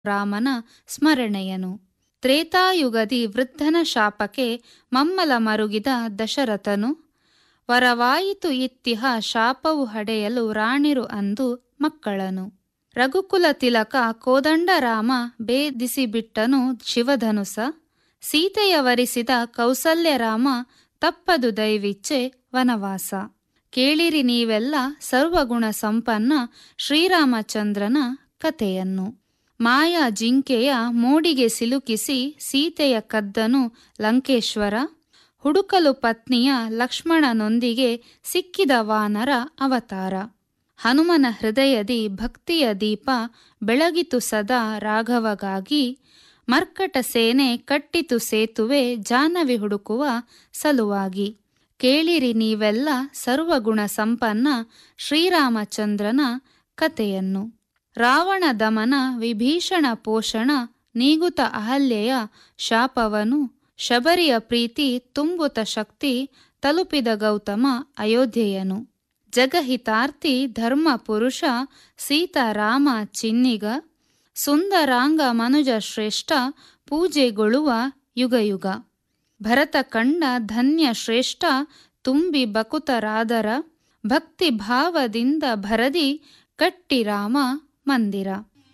ರಾಮನ ಸ್ಮರಣೆಯನು ತ್ರೇತಾಯುಗದಿ ವೃದ್ಧನ ಶಾಪಕ್ಕೆ ಮಮ್ಮಲ ಮರುಗಿದ ದಶರಥನು ವರವಾಯಿತು ಇತ್ತಿಹ ಶಾಪವು ಹಡೆಯಲು ರಾಣಿರು ಅಂದು ಮಕ್ಕಳನು ರಘುಕುಲ ತಿಲಕ ಕೋದಂಡರಾಮ ಬೇದಿಸಿಬಿಟ್ಟನು ಶಿವಧನುಸ ಸೀತೆಯ ವರಿಸಿದ ಕೌಸಲ್ಯರಾಮ ತಪ್ಪದು ದೈವಿಚ್ಛೆ ವನವಾಸ ಕೇಳಿರಿ ನೀವೆಲ್ಲ ಸರ್ವಗುಣ ಸಂಪನ್ನ ಶ್ರೀರಾಮಚಂದ್ರನ ಕಥೆಯನ್ನು ಮಾಯಾ ಜಿಂಕೆಯ ಮೋಡಿಗೆ ಸಿಲುಕಿಸಿ ಸೀತೆಯ ಕದ್ದನು ಲಂಕೇಶ್ವರ ಹುಡುಕಲು ಪತ್ನಿಯ ಲಕ್ಷ್ಮಣನೊಂದಿಗೆ ಸಿಕ್ಕಿದ ವಾನರ ಅವತಾರ ಹನುಮನ ಹೃದಯದಿ ಭಕ್ತಿಯ ದೀಪ ಬೆಳಗಿತು ಸದಾ ರಾಘವಗಾಗಿ ಮರ್ಕಟ ಸೇನೆ ಕಟ್ಟಿತು ಸೇತುವೆ ಜಾನವಿ ಹುಡುಕುವ ಸಲುವಾಗಿ ಕೇಳಿರಿ ನೀವೆಲ್ಲ ಸರ್ವಗುಣ ಸಂಪನ್ನ ಶ್ರೀರಾಮಚಂದ್ರನ ಕಥೆಯನ್ನು ರಾವಣ ದಮನ ವಿಭೀಷಣ ಪೋಷಣ ನೀಗುತ ಅಹಲ್ಯೆಯ ಶಾಪವನು ಶಬರಿಯ ಪ್ರೀತಿ ತುಂಬುತ ಶಕ್ತಿ ತಲುಪಿದ ಗೌತಮ ಅಯೋಧ್ಯೆಯನು ಜಗಹಿತಾರ್ಥಿ ಧರ್ಮ ಪುರುಷ ಸೀತಾರಾಮ ಚಿನ್ನಿಗ ಸುಂದರಾಂಗ ಮನುಜ ಶ್ರೇಷ್ಠ ಪೂಜೆಗೊಳ್ಳುವ ಯುಗಯುಗ ಭರತ ಕಂಡ ಧನ್ಯ ಶ್ರೇಷ್ಠ ತುಂಬಿ ಬಕುತರಾದರ ಭಕ್ತಿ ಭಾವದಿಂದ ಭರದಿ ಕಟ್ಟಿ ರಾಮ ಮಂದಿರ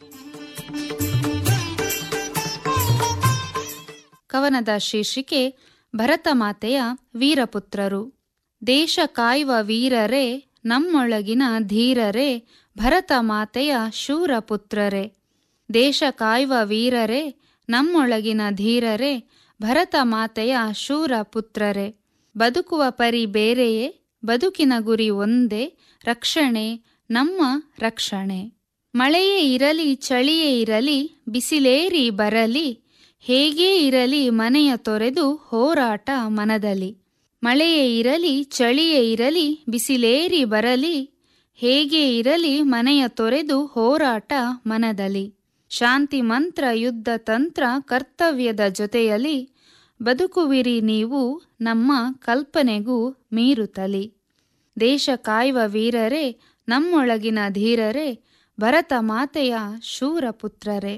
ಕವನದ ಶೀರ್ಷಿಕೆ ಭರತ ಮಾತೆಯ ವೀರಪುತ್ರರು ದೇಶ ಕಾಯುವ ವೀರರೇ ನಮ್ಮೊಳಗಿನ ಧೀರರೇ ಭರತ ಮಾತೆಯ ಶೂರ ಪುತ್ರರೇ ದೇಶ ಕಾಯುವ ವೀರರೇ ನಮ್ಮೊಳಗಿನ ಧೀರರೇ ಭರತ ಮಾತೆಯ ಶೂರ ಪುತ್ರರೇ ಬದುಕುವ ಪರಿ ಬೇರೆಯೇ ಬದುಕಿನ ಗುರಿ ಒಂದೇ ರಕ್ಷಣೆ ನಮ್ಮ ರಕ್ಷಣೆ ಮಳೆಯೇ ಇರಲಿ ಚಳಿಯೇ ಇರಲಿ ಬಿಸಿಲೇರಿ ಬರಲಿ ಹೇಗೇ ಇರಲಿ ಮನೆಯ ತೊರೆದು ಹೋರಾಟ ಮನದಲ್ಲಿ ಮಳೆಯೇ ಇರಲಿ ಚಳಿಯೇ ಇರಲಿ ಬಿಸಿಲೇರಿ ಬರಲಿ ಹೇಗೆ ಇರಲಿ ಮನೆಯ ತೊರೆದು ಹೋರಾಟ ಮನದಲ್ಲಿ ಶಾಂತಿ ಮಂತ್ರ ಯುದ್ಧ ತಂತ್ರ ಕರ್ತವ್ಯದ ಜೊತೆಯಲ್ಲಿ ಬದುಕುವಿರಿ ನೀವು ನಮ್ಮ ಕಲ್ಪನೆಗೂ ಮೀರುತ್ತಲಿ ದೇಶ ಕಾಯುವ ವೀರರೇ ನಮ್ಮೊಳಗಿನ ಧೀರರೇ ಭರತ ಮಾತೆಯ ಶೂರ ಪುತ್ರರೇ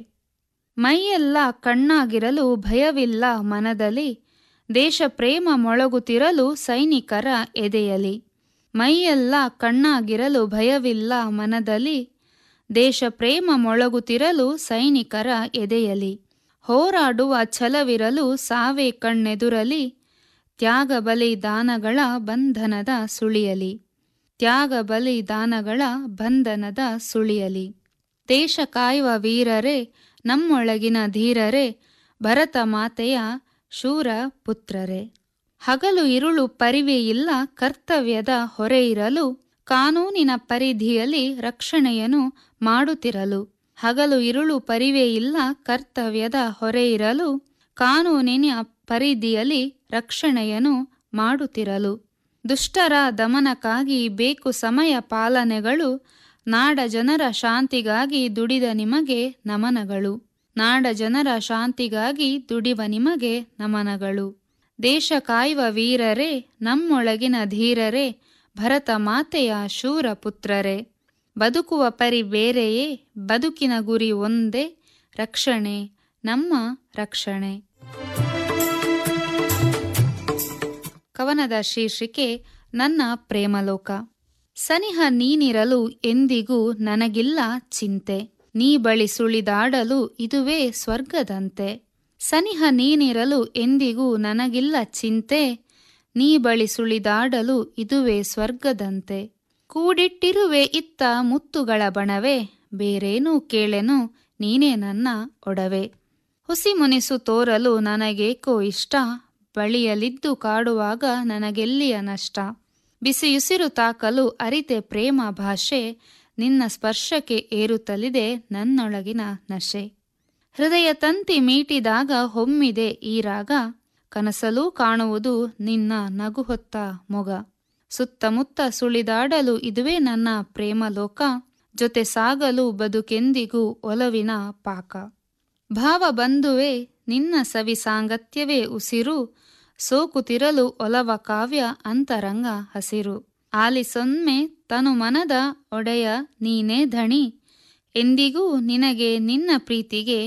ಮೈಯೆಲ್ಲ ಕಣ್ಣಾಗಿರಲು ಭಯವಿಲ್ಲ ಮನದಲ್ಲಿ ದೇಶ ಪ್ರೇಮ ಮೊಳಗುತ್ತಿರಲು ಸೈನಿಕರ ಎದೆಯಲಿ ಮೈಯೆಲ್ಲ ಕಣ್ಣಾಗಿರಲು ಭಯವಿಲ್ಲ ಮನದಲ್ಲಿ ದೇಶ ಪ್ರೇಮ ಮೊಳಗುತ್ತಿರಲು ಸೈನಿಕರ ಎದೆಯಲಿ ಹೋರಾಡುವ ಛಲವಿರಲು ಸಾವೇ ಕಣ್ಣೆದುರಲಿ ತ್ಯಾಗ ಬಲಿದಾನಗಳ ಬಂಧನದ ಸುಳಿಯಲಿ ತ್ಯಾಗ ಬಲಿದಾನಗಳ ಬಂಧನದ ಸುಳಿಯಲಿ ದೇಶ ಕಾಯುವ ವೀರರೇ ನಮ್ಮೊಳಗಿನ ಧೀರರೇ ಭರತ ಮಾತೆಯ ಶೂರ ಪುತ್ರರೇ ಹಗಲು ಇರುಳು ಪರಿವೆ ಇಲ್ಲ ಕರ್ತವ್ಯದ ಹೊರೆ ಇರಲು ಕಾನೂನಿನ ಪರಿಧಿಯಲ್ಲಿ ರಕ್ಷಣೆಯನ್ನು ಮಾಡುತ್ತಿರಲು ಹಗಲು ಇರುಳು ಪರಿವೆ ಇಲ್ಲ ಕರ್ತವ್ಯದ ಹೊರೆ ಇರಲು ಕಾನೂನಿನ ಪರಿಧಿಯಲ್ಲಿ ರಕ್ಷಣೆಯನ್ನು ಮಾಡುತ್ತಿರಲು ದುಷ್ಟರ ದಮನಕ್ಕಾಗಿ ಬೇಕು ಸಮಯ ಪಾಲನೆಗಳು ನಾಡ ಜನರ ಶಾಂತಿಗಾಗಿ ದುಡಿದ ನಿಮಗೆ ನಮನಗಳು ನಾಡ ಜನರ ಶಾಂತಿಗಾಗಿ ದುಡಿವ ನಿಮಗೆ ನಮನಗಳು ದೇಶ ಕಾಯುವ ವೀರರೇ ನಮ್ಮೊಳಗಿನ ಧೀರರೇ ಭರತ ಮಾತೆಯ ಶೂರ ಪುತ್ರರೇ ಬದುಕುವ ಪರಿ ಬೇರೆಯೇ ಬದುಕಿನ ಗುರಿ ಒಂದೇ ರಕ್ಷಣೆ ನಮ್ಮ ರಕ್ಷಣೆ ಕವನದ ಶೀರ್ಷಿಕೆ ನನ್ನ ಪ್ರೇಮಲೋಕ ಸನಿಹ ನೀನಿರಲು ಎಂದಿಗೂ ನನಗಿಲ್ಲ ಚಿಂತೆ ನೀ ಬಳಿ ಸುಳಿದಾಡಲು ಇದುವೇ ಸ್ವರ್ಗದಂತೆ ಸನಿಹ ನೀನಿರಲು ಎಂದಿಗೂ ನನಗಿಲ್ಲ ಚಿಂತೆ ನೀ ಬಳಿ ಸುಳಿದಾಡಲು ಇದುವೇ ಸ್ವರ್ಗದಂತೆ ಕೂಡಿಟ್ಟಿರುವೆ ಇತ್ತ ಮುತ್ತುಗಳ ಬಣವೆ ಬೇರೇನೂ ಕೇಳೆನು ನೀನೇ ನನ್ನ ಒಡವೆ ಹುಸಿ ಮುನಿಸು ತೋರಲು ನನಗೇಕೋ ಇಷ್ಟ ಬಳಿಯಲಿದ್ದು ಕಾಡುವಾಗ ನನಗೆಲ್ಲಿಯ ನಷ್ಟ ಬಿಸಿಯುಸಿರು ತಾಕಲು ಅರಿತೆ ಪ್ರೇಮ ಭಾಷೆ ನಿನ್ನ ಸ್ಪರ್ಶಕ್ಕೆ ಏರುತ್ತಲಿದೆ ನನ್ನೊಳಗಿನ ನಶೆ ಹೃದಯ ತಂತಿ ಮೀಟಿದಾಗ ಹೊಮ್ಮಿದೆ ಈ ರಾಗ ಕನಸಲೂ ಕಾಣುವುದು ನಿನ್ನ ನಗು ಹೊತ್ತ ಮೊಗ ಸುತ್ತಮುತ್ತ ಸುಳಿದಾಡಲು ಇದುವೇ ನನ್ನ ಪ್ರೇಮ ಲೋಕ ಜೊತೆ ಸಾಗಲು ಬದುಕೆಂದಿಗೂ ಒಲವಿನ ಪಾಕ ಭಾವ ಬಂಧುವೆ ನಿನ್ನ ಸವಿ ಸಾಂಗತ್ಯವೇ ಉಸಿರು ಸೋಕುತಿರಲು ಒಲವ ಕಾವ್ಯ ಅಂತರಂಗ ಹಸಿರು ಆಲಿಸೊನ್ಮೆ ತನು ಮನದ ಒಡೆಯ ನೀನೇ ಧಣಿ ಎಂದಿಗೂ ನಿನಗೆ ನಿನ್ನ ಪ್ರೀತಿಗೆ